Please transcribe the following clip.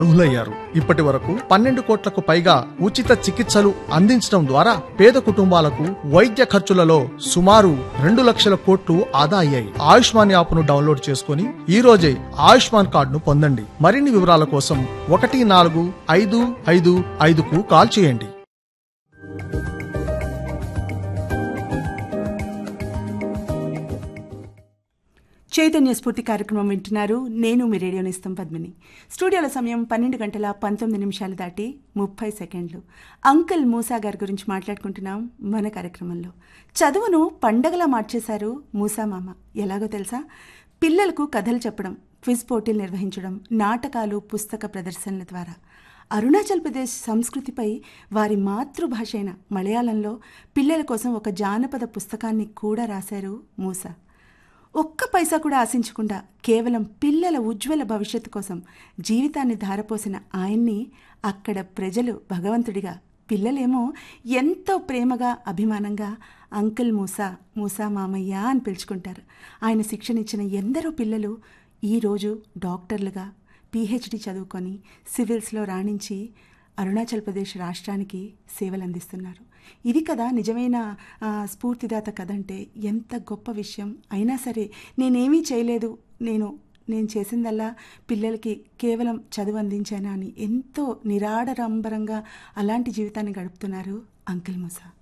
అర్హులయ్యారు ఇప్పటి వరకు పన్నెండు కోట్లకు పైగా ఉచిత చికిత్సలు అందించడం ద్వారా పేద కుటుంబాలకు వైద్య ఖర్చులలో సుమారు రెండు లక్షల కోట్లు ఆదా అయ్యాయి ఆయుష్మాన్ యాప్ను డౌన్లోడ్ చేసుకుని ఈ రోజే ఆయుష్మాన్ కార్డును పొందండి మరిన్ని వివరాల కోసం ఒకటి నాలుగు ఐదు ఐదు ఐదుకు కాల్ చేయండి చైతన్య స్ఫూర్తి కార్యక్రమం వింటున్నారు నేను మీ రేడియో నిస్తం పద్మిని స్టూడియోల సమయం పన్నెండు గంటల పంతొమ్మిది నిమిషాలు దాటి ముప్పై సెకండ్లు అంకుల్ మూసా గారి గురించి మాట్లాడుకుంటున్నాం మన కార్యక్రమంలో చదువును పండగలా మార్చేశారు మూసా మామ ఎలాగో తెలుసా పిల్లలకు కథలు చెప్పడం క్విజ్ పోటీలు నిర్వహించడం నాటకాలు పుస్తక ప్రదర్శనల ద్వారా అరుణాచల్ ప్రదేశ్ సంస్కృతిపై వారి మాతృభాష అయిన మలయాళంలో పిల్లల కోసం ఒక జానపద పుస్తకాన్ని కూడా రాశారు మూసా ఒక్క పైసా కూడా ఆశించకుండా కేవలం పిల్లల ఉజ్వల భవిష్యత్తు కోసం జీవితాన్ని ధారపోసిన ఆయన్ని అక్కడ ప్రజలు భగవంతుడిగా పిల్లలేమో ఎంతో ప్రేమగా అభిమానంగా అంకుల్ మూసా మూసా మామయ్య అని పిలుచుకుంటారు ఆయన శిక్షణిచ్చిన ఎందరో పిల్లలు ఈరోజు డాక్టర్లుగా పీహెచ్డీ చదువుకొని సివిల్స్లో రాణించి అరుణాచల్ ప్రదేశ్ రాష్ట్రానికి సేవలు అందిస్తున్నారు ఇది కదా నిజమైన ఆ, స్ఫూర్తిదాత కథ అంటే ఎంత గొప్ప విషయం అయినా సరే నేనేమీ చేయలేదు నేను నేను చేసిందల్లా పిల్లలకి కేవలం చదువు అందించానా అని ఎంతో నిరాడరంబరంగా అలాంటి జీవితాన్ని గడుపుతున్నారు అంకుల్ మూసా